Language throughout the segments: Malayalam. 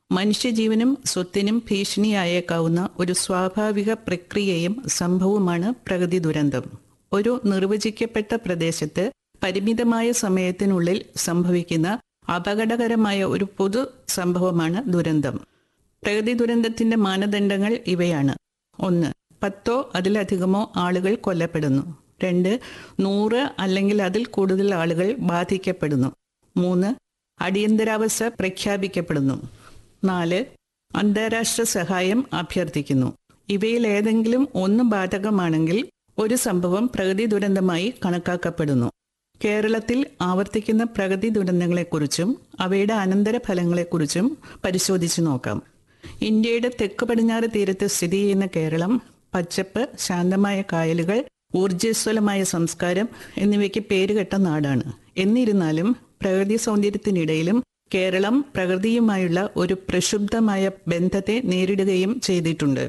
മനുഷ്യജീവനും സ്വത്തിനും ഭീഷണിയായേക്കാവുന്ന ഒരു സ്വാഭാവിക പ്രക്രിയയും സംഭവമാണ് പ്രകൃതി ദുരന്തം ഒരു നിർവചിക്കപ്പെട്ട പ്രദേശത്ത് പരിമിതമായ സമയത്തിനുള്ളിൽ സംഭവിക്കുന്ന അപകടകരമായ ഒരു പൊതു സംഭവമാണ് ദുരന്തം പ്രകൃതി ദുരന്തത്തിന്റെ മാനദണ്ഡങ്ങൾ ഇവയാണ് ഒന്ന് പത്തോ അതിലധികമോ ആളുകൾ കൊല്ലപ്പെടുന്നു രണ്ട് നൂറ് അല്ലെങ്കിൽ അതിൽ കൂടുതൽ ആളുകൾ ബാധിക്കപ്പെടുന്നു മൂന്ന് അടിയന്തരാവസ്ഥ പ്രഖ്യാപിക്കപ്പെടുന്നു നാല് അന്താരാഷ്ട്ര സഹായം അഭ്യർത്ഥിക്കുന്നു ഇവയിൽ ഏതെങ്കിലും ഒന്ന് ബാധകമാണെങ്കിൽ ഒരു സംഭവം പ്രകൃതി ദുരന്തമായി കണക്കാക്കപ്പെടുന്നു കേരളത്തിൽ ആവർത്തിക്കുന്ന പ്രകൃതി ദുരന്തങ്ങളെക്കുറിച്ചും അവയുടെ അനന്തരഫലങ്ങളെക്കുറിച്ചും പരിശോധിച്ചു നോക്കാം ഇന്ത്യയുടെ തെക്ക് പടിഞ്ഞാറ് തീരത്ത് സ്ഥിതി ചെയ്യുന്ന കേരളം പച്ചപ്പ് ശാന്തമായ കായലുകൾ ഊർജ്ജസ്വലമായ സംസ്കാരം എന്നിവയ്ക്ക് പേരുകെട്ട നാടാണ് എന്നിരുന്നാലും പ്രകൃതി സൗന്ദര്യത്തിനിടയിലും കേരളം പ്രകൃതിയുമായുള്ള ഒരു പ്രക്ഷുബ്ധമായ ബന്ധത്തെ നേരിടുകയും ചെയ്തിട്ടുണ്ട്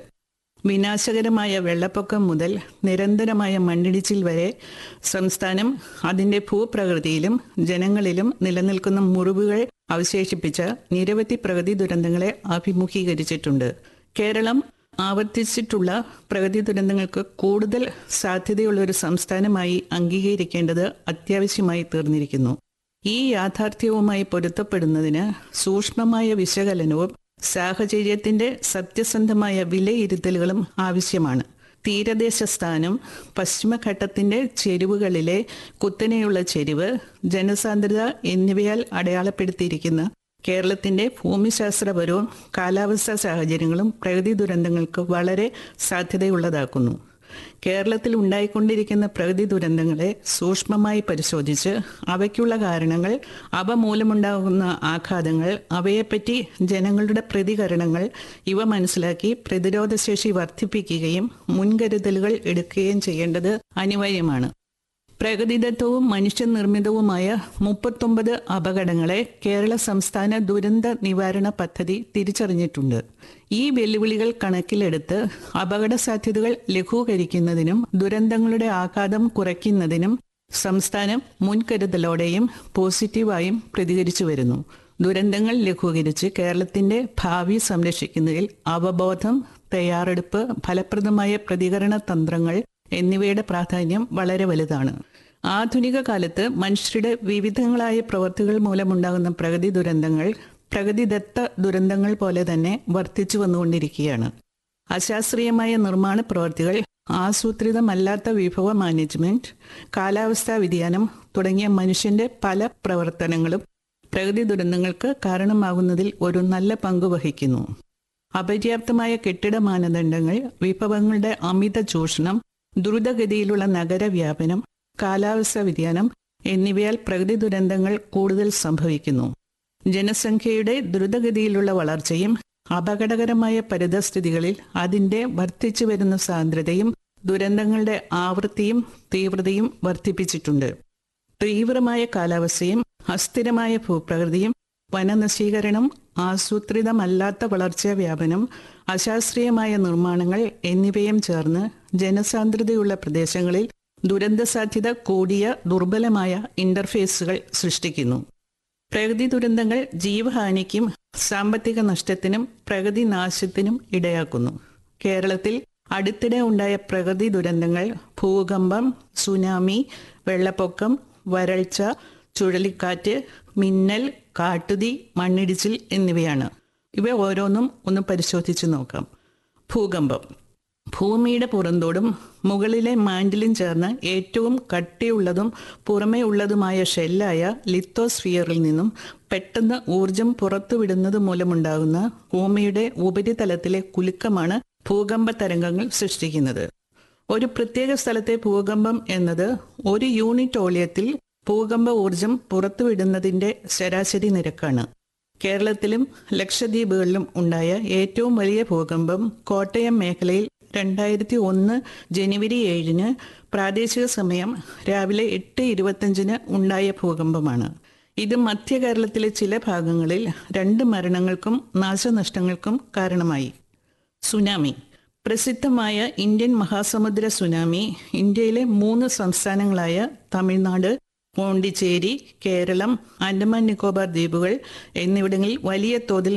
വിനാശകരമായ വെള്ളപ്പൊക്കം മുതൽ നിരന്തരമായ മണ്ണിടിച്ചിൽ വരെ സംസ്ഥാനം അതിന്റെ ഭൂപ്രകൃതിയിലും ജനങ്ങളിലും നിലനിൽക്കുന്ന മുറിവുകൾ അവശേഷിപ്പിച്ച നിരവധി പ്രകൃതി ദുരന്തങ്ങളെ അഭിമുഖീകരിച്ചിട്ടുണ്ട് കേരളം ആവർത്തിച്ചിട്ടുള്ള പ്രകൃതി ദുരന്തങ്ങൾക്ക് കൂടുതൽ സാധ്യതയുള്ള ഒരു സംസ്ഥാനമായി അംഗീകരിക്കേണ്ടത് അത്യാവശ്യമായി തീർന്നിരിക്കുന്നു ഈ യാഥാർത്ഥ്യവുമായി പൊരുത്തപ്പെടുന്നതിന് സൂക്ഷ്മമായ വിശകലനവും സാഹചര്യത്തിന്റെ സത്യസന്ധമായ വിലയിരുത്തലുകളും ആവശ്യമാണ് തീരദേശ സ്ഥാനം പശ്ചിമഘട്ടത്തിന്റെ ചെരിവുകളിലെ കുത്തനെയുള്ള ചെരിവ് ജനസാന്ദ്രത എന്നിവയാൽ അടയാളപ്പെടുത്തിയിരിക്കുന്ന കേരളത്തിന്റെ ഭൂമിശാസ്ത്രപരവും കാലാവസ്ഥാ സാഹചര്യങ്ങളും പ്രകൃതി ദുരന്തങ്ങൾക്ക് വളരെ സാധ്യതയുള്ളതാക്കുന്നു കേരളത്തിൽ ഉണ്ടായിക്കൊണ്ടിരിക്കുന്ന പ്രകൃതി ദുരന്തങ്ങളെ സൂക്ഷ്മമായി പരിശോധിച്ച് അവയ്ക്കുള്ള കാരണങ്ങൾ അവ മൂലമുണ്ടാകുന്ന ആഘാതങ്ങൾ അവയെപ്പറ്റി ജനങ്ങളുടെ പ്രതികരണങ്ങൾ ഇവ മനസ്സിലാക്കി പ്രതിരോധശേഷി വർദ്ധിപ്പിക്കുകയും മുൻകരുതലുകൾ എടുക്കുകയും ചെയ്യേണ്ടത് അനിവാര്യമാണ് പ്രകൃതിദത്തവും മനുഷ്യനിർമ്മിതവുമായ മുപ്പത്തൊമ്പത് അപകടങ്ങളെ കേരള സംസ്ഥാന ദുരന്ത നിവാരണ പദ്ധതി തിരിച്ചറിഞ്ഞിട്ടുണ്ട് ഈ വെല്ലുവിളികൾ കണക്കിലെടുത്ത് അപകട സാധ്യതകൾ ലഘൂകരിക്കുന്നതിനും ദുരന്തങ്ങളുടെ ആഘാതം കുറയ്ക്കുന്നതിനും സംസ്ഥാനം മുൻകരുതലോടെയും പോസിറ്റീവായും പ്രതികരിച്ചു വരുന്നു ദുരന്തങ്ങൾ ലഘൂകരിച്ച് കേരളത്തിന്റെ ഭാവി സംരക്ഷിക്കുന്നതിൽ അവബോധം തയ്യാറെടുപ്പ് ഫലപ്രദമായ പ്രതികരണ തന്ത്രങ്ങൾ എന്നിവയുടെ പ്രാധാന്യം വളരെ വലുതാണ് ആധുനിക കാലത്ത് മനുഷ്യരുടെ വിവിധങ്ങളായ പ്രവൃത്തികൾ മൂലമുണ്ടാകുന്ന പ്രകൃതി ദുരന്തങ്ങൾ പ്രകൃതിദത്ത ദുരന്തങ്ങൾ പോലെ തന്നെ വർദ്ധിച്ചു വന്നുകൊണ്ടിരിക്കുകയാണ് അശാസ്ത്രീയമായ നിർമ്മാണ പ്രവൃത്തികൾ ആസൂത്രിതമല്ലാത്ത വിഭവ മാനേജ്മെന്റ് കാലാവസ്ഥാ വ്യതിയാനം തുടങ്ങിയ മനുഷ്യന്റെ പല പ്രവർത്തനങ്ങളും പ്രകൃതി ദുരന്തങ്ങൾക്ക് കാരണമാകുന്നതിൽ ഒരു നല്ല പങ്ക് വഹിക്കുന്നു അപര്യാപ്തമായ കെട്ടിട മാനദണ്ഡങ്ങൾ വിഭവങ്ങളുടെ അമിത ചൂഷണം ദ്രുതഗതിയിലുള്ള നഗരവ്യാപനം കാലാവസ്ഥാ വ്യതിയാനം എന്നിവയാൽ പ്രകൃതി ദുരന്തങ്ങൾ കൂടുതൽ സംഭവിക്കുന്നു ജനസംഖ്യയുടെ ദ്രുതഗതിയിലുള്ള വളർച്ചയും അപകടകരമായ പരിതസ്ഥിതികളിൽ അതിന്റെ വർദ്ധിച്ചു വരുന്ന സാന്ദ്രതയും ദുരന്തങ്ങളുടെ ആവൃത്തിയും തീവ്രതയും വർദ്ധിപ്പിച്ചിട്ടുണ്ട് തീവ്രമായ കാലാവസ്ഥയും അസ്ഥിരമായ ഭൂപ്രകൃതിയും വനനശീകരണം ആസൂത്രിതമല്ലാത്ത വളർച്ചാ വ്യാപനം അശാസ്ത്രീയമായ നിർമ്മാണങ്ങൾ എന്നിവയും ചേർന്ന് ജനസാന്ദ്രതയുള്ള പ്രദേശങ്ങളിൽ ദുരന്ത സാധ്യത കൂടിയ ദുർബലമായ ഇന്റർഫേസുകൾ സൃഷ്ടിക്കുന്നു പ്രകൃതി ദുരന്തങ്ങൾ ജീവഹാനിക്കും സാമ്പത്തിക നഷ്ടത്തിനും പ്രകൃതി നാശത്തിനും ഇടയാക്കുന്നു കേരളത്തിൽ അടുത്തിടെ ഉണ്ടായ പ്രകൃതി ദുരന്തങ്ങൾ ഭൂകമ്പം സുനാമി വെള്ളപ്പൊക്കം വരൾച്ച ചുഴലിക്കാറ്റ് മിന്നൽ കാട്ടുതീ മണ്ണിടിച്ചിൽ എന്നിവയാണ് ഇവ ഓരോന്നും ഒന്ന് പരിശോധിച്ചു നോക്കാം ഭൂകമ്പം ഭൂമിയുടെ പുറന്തോടും മുകളിലെ മാൻഡിലും ചേർന്ന് ഏറ്റവും കട്ടിയുള്ളതും പുറമേ ഉള്ളതുമായ ഷെല്ലായ ലിത്തോസ്ഫിയറിൽ നിന്നും പെട്ടെന്ന് ഊർജം പുറത്തുവിടുന്നത് മൂലമുണ്ടാകുന്ന ഭൂമിയുടെ ഉപരിതലത്തിലെ കുലുക്കമാണ് ഭൂകമ്പ തരംഗങ്ങൾ സൃഷ്ടിക്കുന്നത് ഒരു പ്രത്യേക സ്ഥലത്തെ ഭൂകമ്പം എന്നത് ഒരു യൂണിറ്റ് ഓളിയത്തിൽ ഭൂകമ്പ ഊർജം പുറത്തുവിടുന്നതിന്റെ ശരാശരി നിരക്കാണ് കേരളത്തിലും ലക്ഷദ്വീപുകളിലും ഉണ്ടായ ഏറ്റവും വലിയ ഭൂകമ്പം കോട്ടയം മേഖലയിൽ രണ്ടായിരത്തി ഒന്ന് ജനുവരി ഏഴിന് പ്രാദേശിക സമയം രാവിലെ എട്ട് ഇരുപത്തഞ്ചിന് ഉണ്ടായ ഭൂകമ്പമാണ് ഇത് മധ്യ കേരളത്തിലെ ചില ഭാഗങ്ങളിൽ രണ്ട് മരണങ്ങൾക്കും നാശനഷ്ടങ്ങൾക്കും കാരണമായി സുനാമി പ്രസിദ്ധമായ ഇന്ത്യൻ മഹാസമുദ്ര സുനാമി ഇന്ത്യയിലെ മൂന്ന് സംസ്ഥാനങ്ങളായ തമിഴ്നാട് പോണ്ടിച്ചേരി കേരളം ആൻഡമാൻ നിക്കോബാർ ദ്വീപുകൾ എന്നിവിടങ്ങളിൽ വലിയ തോതിൽ